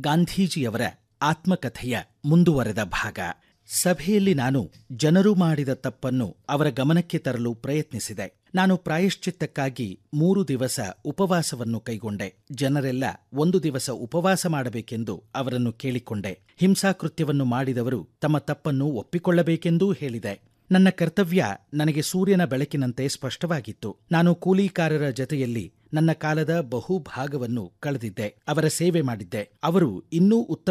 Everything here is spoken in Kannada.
ಗಾಂಧೀಜಿಯವರ ಆತ್ಮಕಥೆಯ ಮುಂದುವರೆದ ಭಾಗ ಸಭೆಯಲ್ಲಿ ನಾನು ಜನರು ಮಾಡಿದ ತಪ್ಪನ್ನು ಅವರ ಗಮನಕ್ಕೆ ತರಲು ಪ್ರಯತ್ನಿಸಿದೆ ನಾನು ಪ್ರಾಯಶ್ಚಿತ್ತಕ್ಕಾಗಿ ಮೂರು ದಿವಸ ಉಪವಾಸವನ್ನು ಕೈಗೊಂಡೆ ಜನರೆಲ್ಲ ಒಂದು ದಿವಸ ಉಪವಾಸ ಮಾಡಬೇಕೆಂದು ಅವರನ್ನು ಕೇಳಿಕೊಂಡೆ ಹಿಂಸಾಕೃತ್ಯವನ್ನು ಮಾಡಿದವರು ತಮ್ಮ ತಪ್ಪನ್ನು ಒಪ್ಪಿಕೊಳ್ಳಬೇಕೆಂದೂ ಹೇಳಿದೆ ನನ್ನ ಕರ್ತವ್ಯ ನನಗೆ ಸೂರ್ಯನ ಬೆಳಕಿನಂತೆ ಸ್ಪಷ್ಟವಾಗಿತ್ತು ನಾನು ಕೂಲಿಕಾರರ ಜತೆಯಲ್ಲಿ ನನ್ನ ಕಾಲದ ಬಹು ಭಾಗವನ್ನು ಕಳೆದಿದ್ದೆ ಅವರ ಸೇವೆ ಮಾಡಿದ್ದೆ ಅವರು ಇನ್ನೂ ಉತ್ತಮ